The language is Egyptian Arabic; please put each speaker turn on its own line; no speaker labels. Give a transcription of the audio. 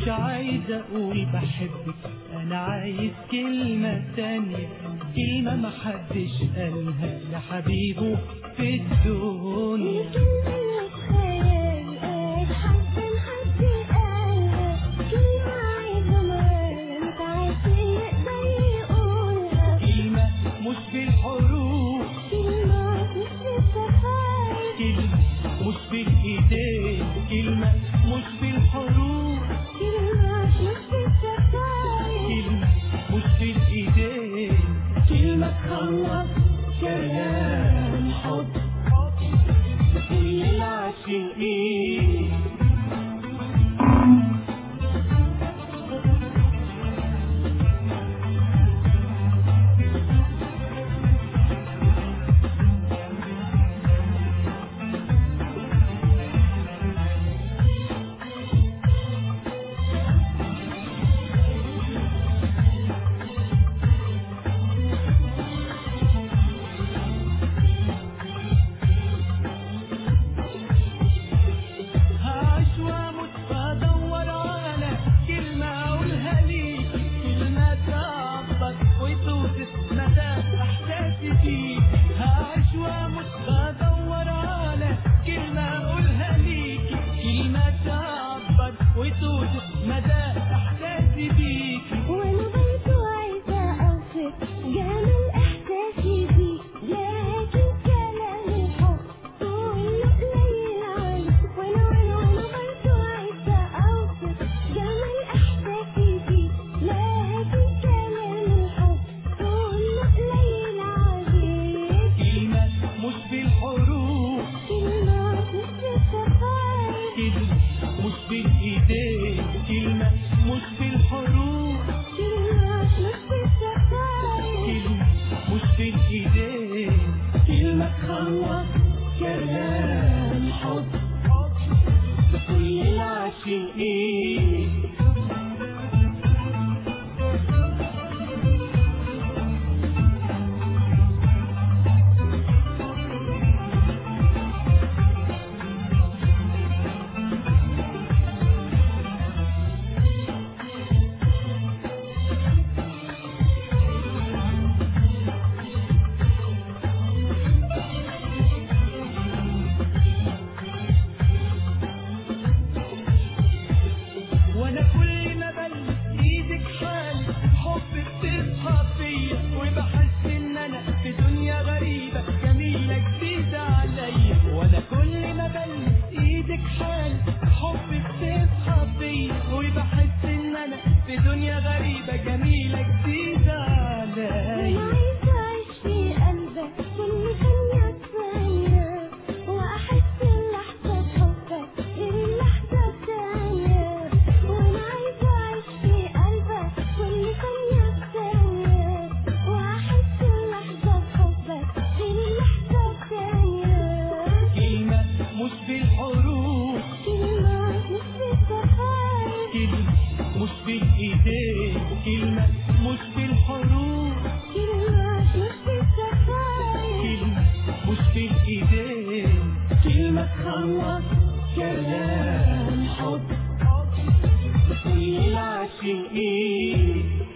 مش عايز اقول بحبك انا عايز كلمة تانية كلمة محدش قالها لحبيبه في الدنيا كلمة مش بالحروف كلمة مش بالايدين كلمة مش بالحروف كلمة مش بالايدين كلمة تخلص كلام حب كل العاشقين هعيش واموت بدور على كلمة اقولها ليك كلمة تعبر وتوصف مدى احساسي فيك هعيش واموت بدور على كلمة اقولها ليك كلمة تعبر وتوصف مدى احساسي بيك
وانا برضو عايزة اوصف جمال احساسي بيك لكن كلام الحب كله قليل عنك وانا وانا وانا برضو عايزة اوصف جمال احساسي بيك لكن كلام الحب كله قليل عليك
كلمة مش بالحروف
كلمة مش بالشفايف
كلمة مش بالايدين كلمة مش بالحروف
كلمة مش بالشفايف
كلمة مش بالايدين كلمة تخلص كلام حب لكل العاشقين وانا كل ما بلمس ايدك حالي حبك تصحى فيا وبحس ان انا في دنيا غريبة جميلة جديدة عليا وانا كل ما بلمس ايدك حالي حبك تصحى فيا وبحس ان انا في دنيا غريبة جميلة جديدة
وانا
عليا
عايزة اعيش في قلبك كل ثانية ثانية واحس اللحظة بحبك غير اللحظة الثانية وانا عايزة اعيش في قلبك كل ثانية ثانية واحس اللحظة بحبك غير اللحظة الثانية
كلمة مش بالحروف
كلمة مش بالشفايف
كلمة مش بالايدين كلمة مش بالحروف
كلمة مش بالشفايف
كلمة مش بالايدين كلمة تخلص كلام حب لكل العاشقين